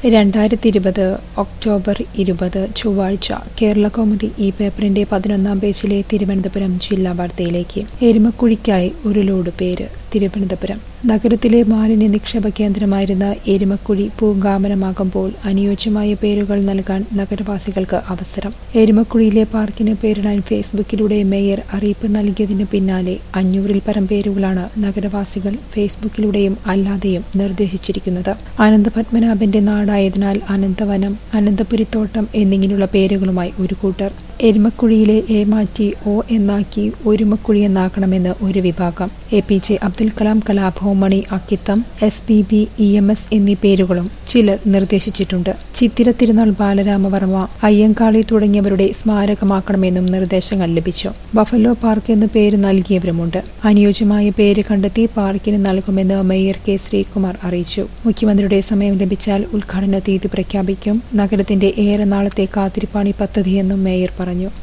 രണ്ടായിരത്തി ഇരുപത് ഒക്ടോബർ ഇരുപത് ചൊവ്വാഴ്ച കേരളകൗമുദി ഈ പേപ്പറിന്റെ പതിനൊന്നാം പേജിലെ തിരുവനന്തപുരം ജില്ലാ വാർത്തയിലേക്ക് എരുമക്കുഴിക്കായി ഒരു ലോഡ് പേര് തിരുവനന്തപുരം നഗരത്തിലെ മാലിന്യ നിക്ഷേപ കേന്ദ്രമായിരുന്ന എരുമക്കുഴി പൂങ്കാമനമാകുമ്പോൾ അനുയോജ്യമായ പേരുകൾ നൽകാൻ നഗരവാസികൾക്ക് അവസരം എരുമക്കുഴിയിലെ പാർക്കിന് പേരിടാൻ ഫേസ്ബുക്കിലൂടെ മേയർ അറിയിപ്പ് നൽകിയതിനു പിന്നാലെ അഞ്ഞൂറിൽ പരം പേരുകളാണ് നഗരവാസികൾ ഫേസ്ബുക്കിലൂടെയും അല്ലാതെയും നിർദ്ദേശിച്ചിരിക്കുന്നത് അനന്തപത്മനാഭന്റെ നാടായതിനാൽ അനന്തവനം അനന്തപുരിത്തോട്ടം എന്നിങ്ങനെയുള്ള പേരുകളുമായി ഒരു കൂട്ടർ എരുമക്കുഴിയിലെ എ മാറ്റി ഒ എന്നാക്കി ഒരുമക്കുഴി എന്നാക്കണമെന്ന് ഒരു വിഭാഗം A P J Abdul Kalam Kalabhavan Mani Akkitham S P B E M S എന്നീ പേരുകളും ചിലർ നിർദ്ദേശിച്ചിട്ടുണ്ട് ചിത്തിര തിരുനാൾ ബാലരാമവർമ്മ അയ്യങ്കാളി തുടങ്ങിയവരുടെ സ്മാരകമാക്കണമെന്നും നിർദ്ദേശങ്ങൾ ലഭിച്ചു ബഫലോ പാർക്ക് എന്ന് പേര് നൽകിയവരുമുണ്ട് അനുയോജ്യമായ പേര് കണ്ടെത്തി പാർക്കിന് നൽകുമെന്ന് മേയർ കെ ശ്രീകുമാർ അറിയിച്ചു മുഖ്യമന്ത്രിയുടെ സമയം ലഭിച്ചാൽ ഉദ്ഘാടന തീയതി പ്രഖ്യാപിക്കും നഗരത്തിന്റെ ഏറെ നാളത്തെ കാത്തിരിപ്പാണി പദ്ധതിയെന്നും മേയർ പറഞ്ഞു